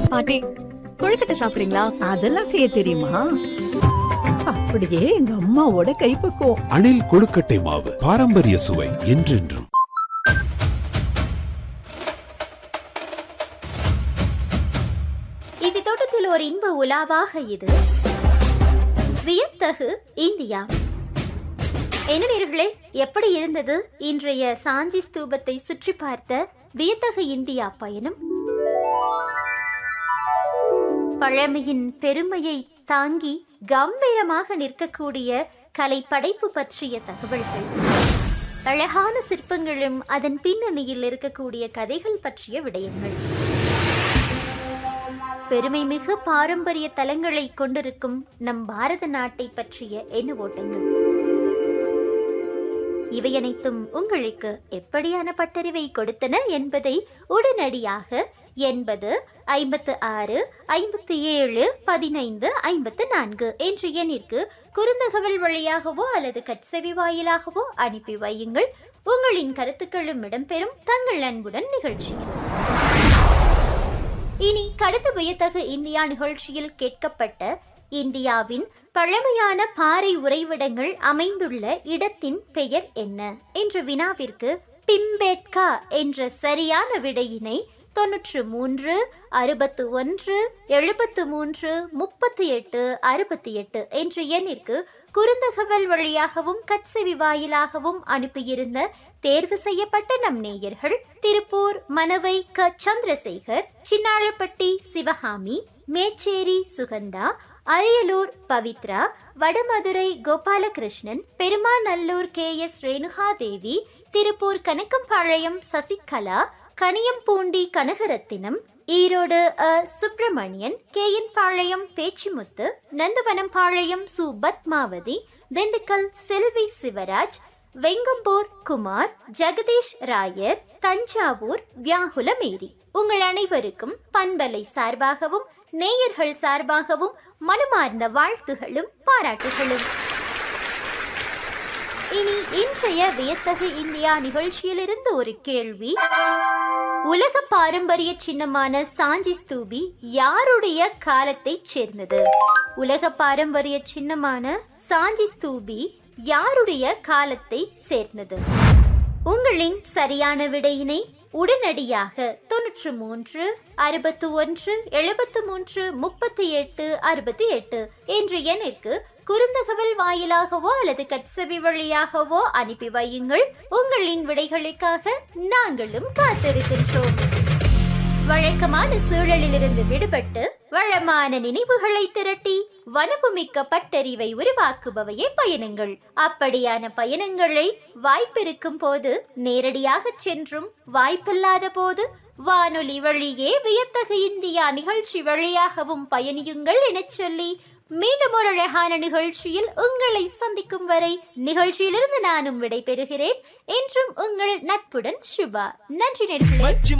பாட்டி கொழுக்கட்டை சாப்பிடுறீங்களா அதெல்லாம் செய்ய தெரியுமா அப்படியே எங்க அம்மாவோட கைப்பக்குவம் அணில் கொழுக்கட்டை மாவு பாரம்பரிய சுவை என்றென்றும் இசை தோட்டத்தில் ஒரு இன்ப உலாவாக இது வியத்தகு இந்தியா என்ன நேர்களே எப்படி இருந்தது இன்றைய சாஞ்சி ஸ்தூபத்தை சுற்றி பார்த்த வியத்தகு இந்தியா பயணம் பழமையின் பெருமையை தாங்கி கம்பீரமாக நிற்கக்கூடிய கலை படைப்பு பற்றிய தகவல்கள் அழகான சிற்பங்களும் அதன் பின்னணியில் இருக்கக்கூடிய கதைகள் பற்றிய விடயங்கள் பெருமைமிகு பாரம்பரிய தலங்களை கொண்டிருக்கும் நம் பாரத நாட்டை பற்றிய எண்ண ஓட்டங்கள் இவை அனைத்தும் உங்களுக்கு எப்படியான பட்டறிவை கொடுத்தன என்பதை உடனடியாக எண்பது ஐம்பத்து ஆறு ஐம்பத்தி ஏழு பதினைந்து ஐம்பத்து நான்கு என்ற எண்ணிற்கு குறுந்தகவல் வழியாகவோ அல்லது கட்செவி வாயிலாகவோ அனுப்பி வையுங்கள் உங்களின் கருத்துக்களும் இடம்பெறும் தங்கள் அன்புடன் நிகழ்ச்சியில் இனி கடந்த வியத்தகு இந்தியா நிகழ்ச்சியில் கேட்கப்பட்ட இந்தியாவின் பழமையான பாறை உறைவிடங்கள் அமைந்துள்ள இடத்தின் பெயர் என்ன என்ற வினாவிற்கு பிம்பேட்கா என்ற சரியான விடையினை தொன்னூற்று மூன்று அறுபத்து ஒன்று எழுபத்து மூன்று முப்பத்தி எட்டு அறுபத்தி எட்டு என்ற எண்ணிற்கு குறுந்தகவல் வழியாகவும் கட்செவி வாயிலாகவும் அனுப்பியிருந்த தேர்வு செய்யப்பட்ட நம் நேயர்கள் திருப்பூர் மனவை க சந்திரசேகர் சின்னாளப்பட்டி சிவகாமி மேச்சேரி சுகந்தா அரியலூர் பவித்ரா வடமதுரை கோபாலகிருஷ்ணன் பெருமாநல்லூர் கே எஸ் ரேணுகாதேவி திருப்பூர் கனக்கம்பாளையம் சசிகலா கனியம்பூண்டி கனகரத்தினம் ஈரோடு அ சுப்பிரமணியன் கே என் பாளையம் பேச்சிமுத்து நந்தவனம் பாளையம் சு பத்மாவதி திண்டுக்கல் செல்வி சிவராஜ் வெங்கம்பூர் குமார் ஜெகதீஷ் ராயர் தஞ்சாவூர் வியாகுல மேரி உங்கள் அனைவருக்கும் பண்பலை சார்பாகவும் நேயர்கள் சார்பாகவும் மனமார்ந்த வாழ்த்துகளும் பாராட்டுகளும் இனி இன்றைய வியத்தகு இந்தியா நிகழ்ச்சியிலிருந்து ஒரு கேள்வி உலக பாரம்பரிய சின்னமான சாஞ்சி ஸ்தூபி யாருடைய காலத்தைச் சேர்ந்தது உலக பாரம்பரிய சின்னமான சாஞ்சி ஸ்தூபி யாருடைய காலத்தை சேர்ந்தது உங்களின் சரியான விடையினை உடனடியாக தொன்னூற்று மூன்று அறுபத்து ஒன்று எழுபத்து மூன்று முப்பத்தி எட்டு அறுபத்தி எட்டு என்ற எண்ணிற்கு குறுந்தகவல் வாயிலாகவோ அல்லது கட்செவி வழியாகவோ அனுப்பி வையுங்கள் உங்களின் விடைகளுக்காக நாங்களும் காத்திருக்கின்றோம் வழக்கமான சூழலிலிருந்து விடுபட்டு வளமான நினைவுகளை திரட்டி வனப்புமிக்க பட்டறிவை உருவாக்குபவையே பயணங்கள் அப்படியான பயணங்களை வாய்ப்பிருக்கும் போது நேரடியாக சென்றும் வாய்ப்பில்லாத போது வானொலி வழியே வியத்தகு இந்தியா நிகழ்ச்சி வழியாகவும் பயணியுங்கள் எனச் சொல்லி மீண்டும் ஒரு அழகான நிகழ்ச்சியில் உங்களை சந்திக்கும் வரை நிகழ்ச்சியிலிருந்து நானும் விடைபெறுகிறேன் என்றும் உங்கள் நட்புடன் சுபா நன்றி நேர்களே